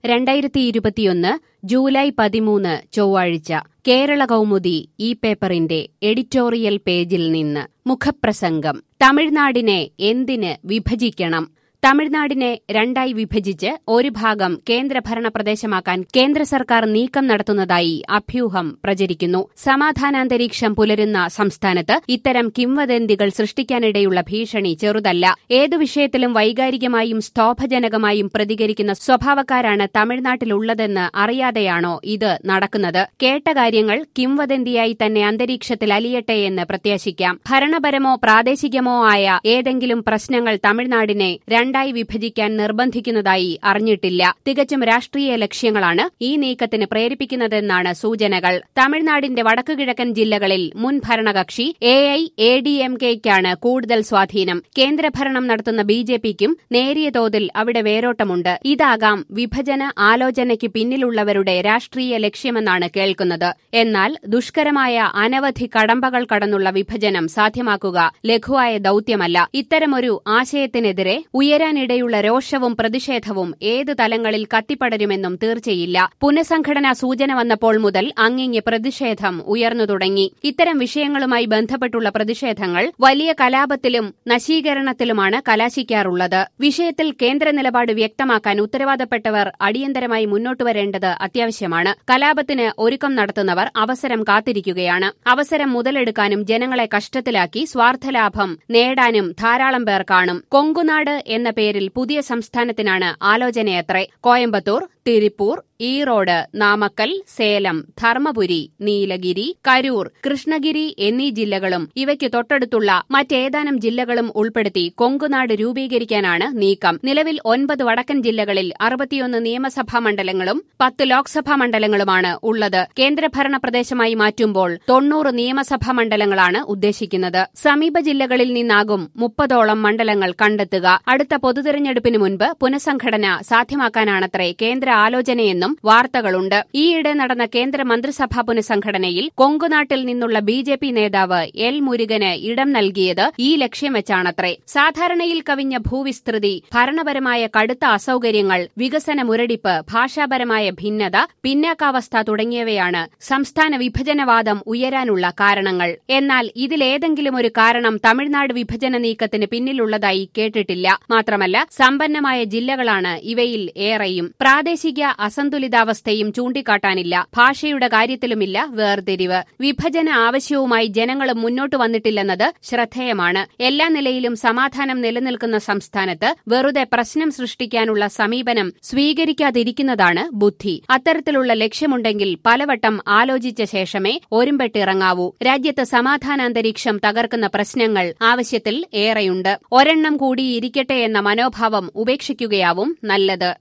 രണ്ടായിരത്തി ഇരുപത്തിയൊന്ന് ജൂലൈ പതിമൂന്ന് ചൊവ്വാഴ്ച കേരള കൗമുദി ഈ പേപ്പറിന്റെ എഡിറ്റോറിയൽ പേജിൽ നിന്ന് മുഖപ്രസംഗം തമിഴ്നാടിനെ എന്തിന് വിഭജിക്കണം തമിഴ്നാടിനെ രണ്ടായി വിഭജിച്ച് ഒരു ഭാഗം കേന്ദ്രഭരണ പ്രദേശമാക്കാൻ കേന്ദ്ര സർക്കാർ നീക്കം നടത്തുന്നതായി അഭ്യൂഹം പ്രചരിക്കുന്നു സമാധാനാന്തരീക്ഷം പുലരുന്ന സംസ്ഥാനത്ത് ഇത്തരം കിംവദന്തികൾ സൃഷ്ടിക്കാനിടയുള്ള ഭീഷണി ചെറുതല്ല ഏതു വിഷയത്തിലും വൈകാരികമായും സ്തോഭജനകമായും പ്രതികരിക്കുന്ന സ്വഭാവക്കാരാണ് തമിഴ്നാട്ടിലുള്ളതെന്ന് അറിയാതെയാണോ ഇത് നടക്കുന്നത് കേട്ട കാര്യങ്ങൾ കിംവദന്തിയായി തന്നെ അന്തരീക്ഷത്തിൽ അലിയട്ടെ എന്ന് പ്രത്യാശിക്കാം ഭരണപരമോ പ്രാദേശികമോ ആയ ഏതെങ്കിലും പ്രശ്നങ്ങൾ തമിഴ്നാടിനെ രണ്ടായി വിഭജിക്കാൻ നിർബന്ധിക്കുന്നതായി അറിഞ്ഞിട്ടില്ല തികച്ചും രാഷ്ട്രീയ ലക്ഷ്യങ്ങളാണ് ഈ നീക്കത്തിന് പ്രേരിപ്പിക്കുന്നതെന്നാണ് സൂചനകൾ തമിഴ്നാടിന്റെ വടക്കുകിഴക്കൻ ജില്ലകളിൽ മുൻ ഭരണകക്ഷി A I A D M കെയ്ക്കാണ് കൂടുതൽ സ്വാധീനം കേന്ദ്രഭരണം നടത്തുന്ന ബി ജെ പിക്കും നേരിയ തോതിൽ അവിടെ വേരോട്ടമുണ്ട് ഇതാകാം വിഭജന ആലോചനയ്ക്ക് പിന്നിലുള്ളവരുടെ രാഷ്ട്രീയ ലക്ഷ്യമെന്നാണ് കേൾക്കുന്നത് എന്നാൽ ദുഷ്കരമായ അനവധി കടമ്പകൾ കടന്നുള്ള വിഭജനം സാധ്യമാക്കുക ലഘുവായ ദൌത്യമല്ല ഇത്തരമൊരു ആശയത്തിനെതിരെ ഉയരാനിടയുള്ള രോഷവും പ്രതിഷേധവും ഏത് തലങ്ങളിൽ കത്തിപ്പടരുമെന്നും തീർച്ചയില്ല പുനഃസംഘടനാ സൂചന വന്നപ്പോൾ മുതൽ അങ്ങിങ്ങ് പ്രതിഷേധം ഉയർന്നു തുടങ്ങി ഇത്തരം വിഷയങ്ങളുമായി ബന്ധപ്പെട്ടുള്ള പ്രതിഷേധങ്ങൾ വലിയ കലാപത്തിലും നശീകരണത്തിലുമാണ് കലാശിക്കാറുള്ളത് വിഷയത്തിൽ കേന്ദ്ര നിലപാട് വ്യക്തമാക്കാൻ ഉത്തരവാദപ്പെട്ടവർ അടിയന്തരമായി മുന്നോട്ടു വരേണ്ടത് അത്യാവശ്യമാണ് കലാപത്തിന് ഒരുക്കം നടത്തുന്നവർ അവസരം കാത്തിരിക്കുകയാണ് അവസരം മുതലെടുക്കാനും ജനങ്ങളെ കഷ്ടത്തിലാക്കി സ്വാർത്ഥലാഭം നേടാനും ധാരാളം പേർ കാണും കൊങ്കുനാട് എന്ന പേരിൽ പുതിയ സംസ്ഥാനത്തിനാണ് ആലോചനയത്രേ കോയമ്പത്തൂർ തിരുപ്പൂർ ഈറോഡ് നാമക്കൽ സേലം ധർമ്മപുരി നീലഗിരി കരൂർ കൃഷ്ണഗിരി എന്നീ ജില്ലകളും ഇവയ്ക്ക് തൊട്ടടുത്തുള്ള മറ്റേതാനും ജില്ലകളും ഉൾപ്പെടുത്തി കൊങ്കുനാട് രൂപീകരിക്കാനാണ് നീക്കം നിലവിൽ ഒൻപത് വടക്കൻ ജില്ലകളിൽ അറുപത്തിയൊന്ന് നിയമസഭാ മണ്ഡലങ്ങളും പത്ത് ലോക്സഭാ മണ്ഡലങ്ങളുമാണ് ഉള്ളത് കേന്ദ്രഭരണ പ്രദേശമായി മാറ്റുമ്പോൾ തൊണ്ണൂറ് നിയമസഭാ മണ്ഡലങ്ങളാണ് ഉദ്ദേശിക്കുന്നത് സമീപ ജില്ലകളിൽ നിന്നാകും മുപ്പതോളം മണ്ഡലങ്ങൾ കണ്ടെത്തുക അടുത്ത പൊതുതെരഞ്ഞെടുപ്പിന് മുൻപ് പുനഃസംഘടന സാധ്യമാക്കാനാണത്രേ കേന്ദ്ര ആലോചനയെന്നും വാർത്തകളുണ്ട് ഈയിടെ നടന്ന കേന്ദ്ര മന്ത്രിസഭാ പുനഃസംഘടനയിൽ കൊങ്കുനാട്ടിൽ നിന്നുള്ള ബി ജെ പി നേതാവ് എൽ മുരുകന് ഇടം നൽകിയത് ഈ ലക്ഷ്യം വെച്ചാണത്രേ സാധാരണയിൽ കവിഞ്ഞ ഭൂവിസ്തൃതി ഭരണപരമായ കടുത്ത അസൌകര്യങ്ങൾ വികസന മുരടിപ്പ് ഭാഷാപരമായ ഭിന്നത പിന്നാക്കാവസ്ഥ തുടങ്ങിയവയാണ് സംസ്ഥാന വിഭജനവാദം ഉയരാനുള്ള കാരണങ്ങൾ എന്നാൽ ഇതിലേതെങ്കിലും ഒരു കാരണം തമിഴ്നാട് വിഭജന നീക്കത്തിന് പിന്നിലുള്ളതായി കേട്ടിട്ടില്ല മാത്രമല്ല സമ്പന്നമായ ജില്ലകളാണ് ഇവയിൽ ഏറെയും പ്രാദേശിക അസന്തുലിതാവസ്ഥയും ചൂണ്ടിക്കാട്ടാനില്ല ഭാഷയുടെ കാര്യത്തിലുമില്ല വേർതിരിവ് വിഭജന ആവശ്യവുമായി ജനങ്ങളും മുന്നോട്ട് വന്നിട്ടില്ലെന്നത് ശ്രദ്ധേയമാണ് എല്ലാ നിലയിലും സമാധാനം നിലനിൽക്കുന്ന സംസ്ഥാനത്ത് വെറുതെ പ്രശ്നം സൃഷ്ടിക്കാനുള്ള സമീപനം സ്വീകരിക്കാതിരിക്കുന്നതാണ് ബുദ്ധി അത്തരത്തിലുള്ള ലക്ഷ്യമുണ്ടെങ്കിൽ പലവട്ടം ആലോചിച്ച ശേഷമേ ഒരുമ്പെട്ടിറങ്ങാവൂ രാജ്യത്ത് സമാധാനാന്തരീക്ഷം തകർക്കുന്ന പ്രശ്നങ്ങൾ ആവശ്യത്തിൽ ഏറെയുണ്ട് ഒരെണ്ണം കൂടി ഇരിക്കട്ടെ എന്ന മനോഭാവം ഉപേക്ഷിക്കുകയാവും നല്ലത്